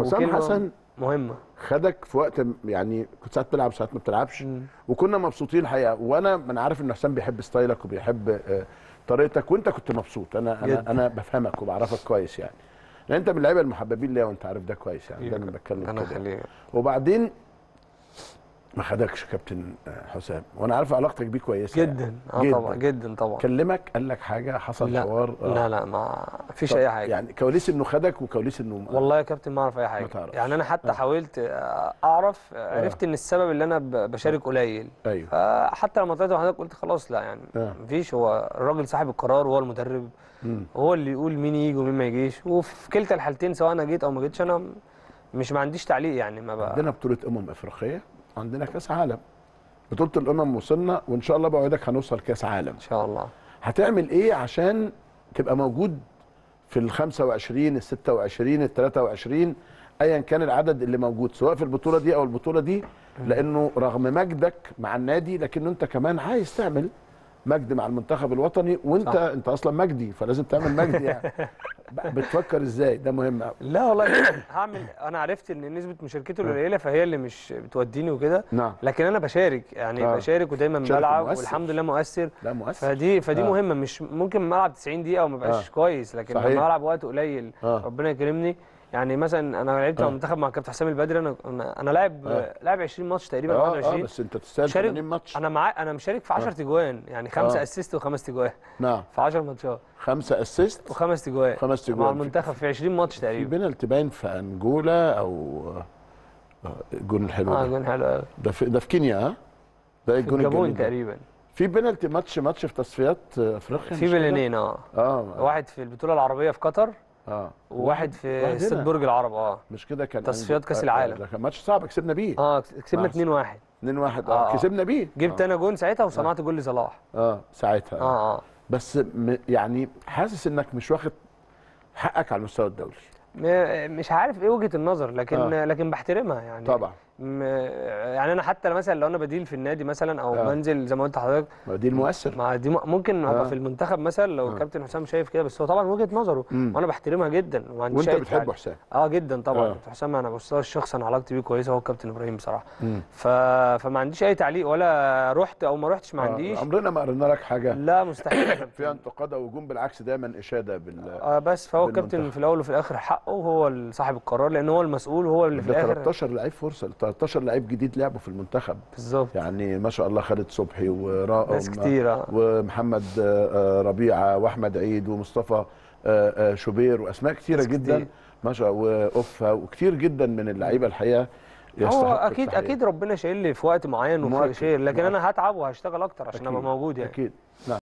حسام وكلمة حسن مهمه خدك في وقت م- يعني كنت ساعات بتلعب ساعات ما بتلعبش مم. وكنا مبسوطين الحقيقه وانا انا عارف ان حسام بيحب ستايلك وبيحب آه، طريقتك وانت كنت مبسوط انا انا جدا. انا بفهمك وبعرفك كويس يعني لان انت من اللعيبه المحببين ليا وانت عارف ده كويس يعني ده انا بتكلم انا كده خليه وبعدين ما خدكش كابتن آه، حسام وانا عارف علاقتك بيه كويسه يعني. جدا اه جداً. طبعا جدا طبعا كلمك قال لك حاجه حصل لا حوار آه. لا لا ما فيش طب اي حاجه يعني كواليس انه خدك وكواليس انه والله يا كابتن ما اعرف اي حاجه تعرفش. يعني انا حتى آه. حاولت آه، اعرف آه، عرفت ان السبب اللي انا ب- بشارك قليل ايوه فحتى لما طلعت مع حضرتك قلت خلاص لا يعني آه. مفيش هو الراجل صاحب القرار وهو المدرب مم. هو اللي يقول مين يجي ومين ما يجيش وفي كلتا الحالتين سواء انا جيت او ما جيتش انا مش ما عنديش تعليق يعني ما بقى عندنا بطوله امم افريقيه عندنا كاس عالم بطوله الامم وصلنا وان شاء الله بوعدك هنوصل كاس عالم ان شاء الله هتعمل ايه عشان تبقى موجود في ال 25 ال 26 ال 23 ايا كان العدد اللي موجود سواء في البطوله دي او البطوله دي لانه رغم مجدك مع النادي لكن انت كمان عايز تعمل مجد مع المنتخب الوطني وانت صح. صح. انت اصلا مجدي فلازم تعمل مجد يعني بتفكر ازاي ده مهم قوي لا والله هعمل انا عرفت ان نسبه مشاركته قليله فهي اللي مش بتوديني وكده نعم لكن انا بشارك يعني آه. بشارك ودايما شارك بلعب ومؤثر. والحمد لله مؤثر لا مؤثر فدي فدي آه. مهمه مش ممكن الملعب 90 دقيقه وما بقاش آه. كويس لكن صحيح. لما العب وقت قليل آه. ربنا يكرمني يعني مثلا انا لعبت مع آه. المنتخب مع كابتن حسام البدري انا انا أنا لاعب آه. لاعب 20 ماتش تقريبا اه اه 21 بس انت تستاهل شارك 80 ماتش انا معاه انا مشارك في 10 تجوان يعني خمسه آه. اسيست وخمس تجوان نعم في 10 ماتشات خمسه اسيست وخمس تجوان خمس مع تجوان. المنتخب في 20 ماتش في تقريبا بينالتي باين في انجولا او آه، الجون الحلو اه ده جون حلو قوي ده في ده في كينيا ها ده في الجون الجابون الجميل ده. تقريبا في بينالتي ماتش ماتش في تصفيات آه، افريقيا في مش كده؟ بلانين اه اه واحد في البطوله العربيه في قطر اه وواحد في واحد استاد هنا. برج العرب اه مش كده كان تصفيات أنجو- كأس آه، العالم. آه، ده كان ماتش صعب كسبنا بيه اه كسبنا مع 2 1 2 1 آه، اه آه. كسبنا بيه جبت انا جون ساعتها وصنعت جول لصلاح اه ساعتها اه اه بس م- يعني حاسس انك مش واخد حقك على المستوى الدولي م- مش عارف ايه وجهه النظر لكن آه. لكن بحترمها يعني طبعا م- يعني انا حتى مثلا لو انا بديل في النادي مثلا او آه. بنزل زي ما قلت لحضرتك ما دي المؤثر مع دي م- ممكن ابقى آه. في المنتخب مثلا لو آه. الكابتن حسام شايف كده بس هو طبعا وجهه نظره مم. وانا بحترمها جدا وما عنديش وانت أي بتحبه تعليق. حسام اه جدا طبعا آه. كابتن حسام انا بص الشخص انا علاقتي بيه كويسه هو الكابتن ابراهيم بصراحه مم. ف... فما عنديش اي تعليق ولا رحت او ما رحتش ما آه، عنديش عمرنا ما قرينا لك حاجه لا مستحيل يا كابتن. فيها انتقاد او هجوم بالعكس دايما اشاده بال اه بس فهو الكابتن بالمنتخب. في الاول وفي الاخر حقه وهو صاحب القرار لان هو المسؤول وهو اللي في ده الاخر 13 لعيب فرصه 13 لعيب جديد لعبوا في المنتخب بالظبط يعني ما شاء الله خالد صبحي ورائم ناس كتير آه. ومحمد آه، آه، ربيعه واحمد عيد ومصطفى آه، آه، شوبير واسماء كتيره ناس جدا كتير. ما شاء واوفا وكتير جدا من اللعيبه الحقيقه هو يستحقوا اكيد التحية. اكيد ربنا شايل لي في وقت معين وفي مؤكد، شيء لكن مؤكد. انا هتعب وهشتغل اكتر عشان ابقى أكيد، موجود يعني اكيد نعم